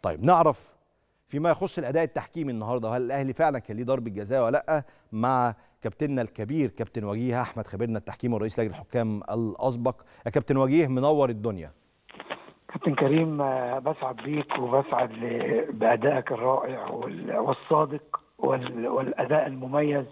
طيب نعرف فيما يخص الاداء التحكيمي النهارده هل الاهلي فعلا كان ليه ضربه جزاء ولا لا مع كابتننا الكبير كابتن وجيه احمد خبيرنا التحكيم ورئيس لجنه الحكام الاسبق يا كابتن وجيه منور الدنيا كابتن كريم آه، بسعد بيك وبسعد ل- بأدائك الرائع وال- والصادق وال- والأداء المميز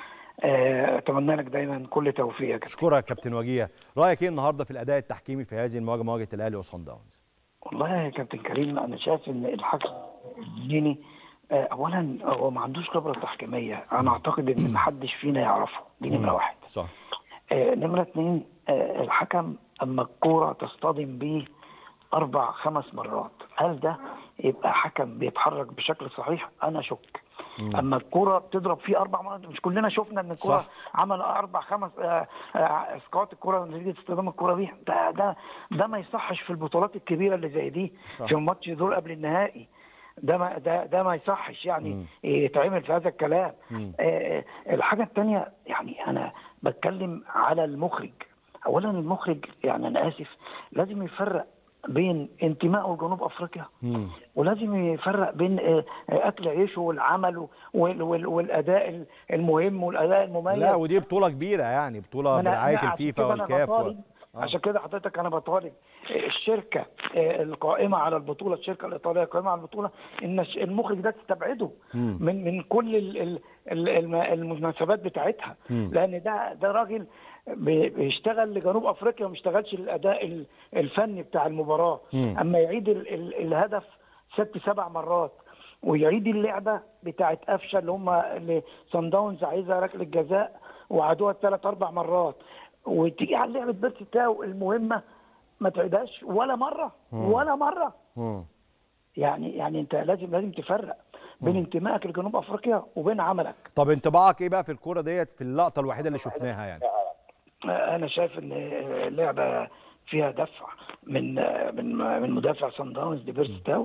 آه، أتمنى لك دايما كل توفيق يا كابتن اشكرك يا كابتن وجيه رايك ايه النهارده في الاداء التحكيمي في هذه المواجهه مواجهه الاهلي وصن داونز والله يا كابتن كريم أنا شايف إن الحكم الجنيني آه، أولا هو ما عندوش خبرة تحكيمية أنا أعتقد إن محدش فينا يعرفه دي نمرة واحد صح آه، نمرة اتنين آه، الحكم أما الكورة تصطدم بيه أربع خمس مرات هل ده يبقى حكم بيتحرك بشكل صحيح؟ أنا شك أما الكورة بتضرب فيه أربع مرات مش كلنا شفنا إن الكورة صح. عمل أربع خمس آه، آه، إسقاط الكورة نتيجة استخدام الكورة بيها ده ده ده ما يصحش في البطولات الكبيرة اللي زي دي صح. في الماتش دول قبل النهائي ده ما ده ده ما يصحش يعني يتعمل في هذا الكلام مم. آه، الحاجة التانية يعني أنا بتكلم على المخرج أولا المخرج يعني أنا آسف لازم يفرق بين انتمائه لجنوب أفريقيا مم. ولازم يفرق بين آه، آه، أكل عيشه والعمل وال- وال- والأداء المهم والأداء المميز لا ودي بطوله كبيره يعني بطوله ما أنا- برعايه لا، عشان الفيفا كده أنا والكاف و... بطالب- عشان كده حضرتك انا بطالب الشركه آه، القائمه على البطوله الشركه الايطاليه القائمه على البطوله ان الش- المخرج ده تستبعده مم. من من كل ال- ال- ال- الم- المناسبات بتاعتها مم. لان ده ده راجل بي- بيشتغل لجنوب افريقيا وما بيشتغلش الاداء ال- الفني بتاع المباراه مم. اما يعيد ال ال الهدف ست سبع مرات ويعيد اللعبه بتاعت قفشه اللي هم اللي صن داونز عايزها ركله جزاء وعادوها ثلاث اربع مرات وتيجي على لعبه بيرسي تاو المهمه ما تعيدهاش ولا مره ولا مره مم. يعني يعني انت لازم لازم تفرق بين انتمائك لجنوب افريقيا وبين عملك طب انطباعك ايه بقى في الكوره ديت في اللقطه الوحيده اللي شفناها يعني انا شايف ان اللعبه فيها دفع من من من مدافع صن داونز لبيرس تاو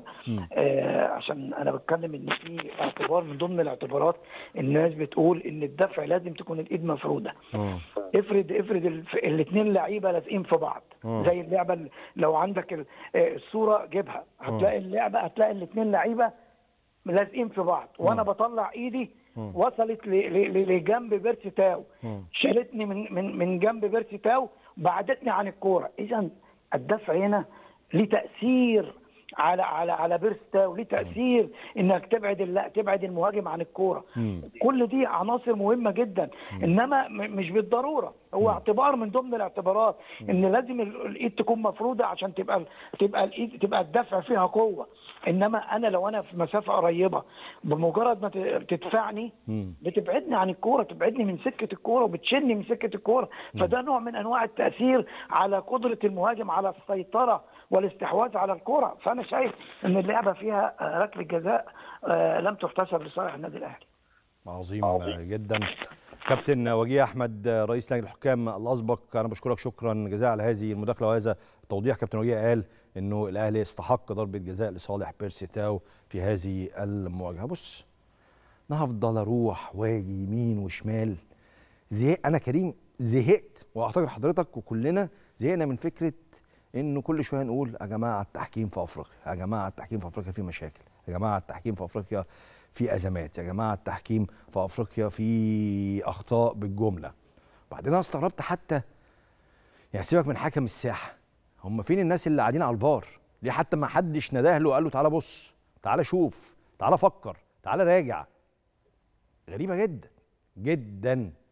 آه عشان انا بتكلم ان في اعتبار من ضمن الاعتبارات الناس بتقول ان الدفع لازم تكون الايد مفروده مم. افرض افرض الاثنين لعيبه لازقين في بعض مم. زي اللعبه اللي- لو عندك ال- آه، الصوره جيبها هتلاقي اللعبه هتلاقي الاثنين لعيبه لازقين في بعض وانا بطلع ايدي وصلت ل- ل- ل- لجنب بيرسي تاو مم. شالتني من من من جنب بيرسي تاو بعدتني عن الكوره اذا الدفع هنا ليه تاثير على على على بيرسي تاو ليه تاثير انك تبعد الل- تبعد المهاجم عن الكوره مم. كل دي عناصر مهمه جدا انما م- مش بالضروره هو اعتبار من ضمن الاعتبارات ان لازم ال- الايد تكون مفروده عشان تبقى ال- تبقى الايد تبقى الدفع فيها قوه انما انا لو انا في مسافه قريبه بمجرد ما ت- تدفعني مم. بتبعدني عن الكوره تبعدني من سكه الكوره وبتشيلني من سكه الكوره فده نوع من انواع التاثير على قدره المهاجم على السيطره والاستحواذ على الكوره فانا شايف ان اللعبه فيها آه، ركله جزاء آه، لم تحتسب لصالح النادي الاهلي عظيم جدا كابتن وجيه احمد رئيس لجنه الحكام الاسبق انا بشكرك شكرا جزيلا على هذه المداخله وهذا التوضيح كابتن وجيه قال انه الاهلي استحق ضربه جزاء لصالح بيرسي تاو في هذه المواجهه بص انا هفضل اروح واجي يمين وشمال زهق انا كريم زهقت واعتقد حضرتك وكلنا زهقنا من فكره انه كل شويه نقول يا جماعه التحكيم في افريقيا يا جماعه التحكيم في افريقيا فيه مشاكل يا جماعه التحكيم في افريقيا في ازمات يا جماعه التحكيم في افريقيا في اخطاء بالجمله بعدين انا استغربت حتى يعني سيبك من حكم الساحه هم فين الناس اللي قاعدين على الفار ليه حتى ما حدش نداه له وقال له تعالى بص تعالى شوف تعالى فكر تعالى راجع غريبه جدا جدا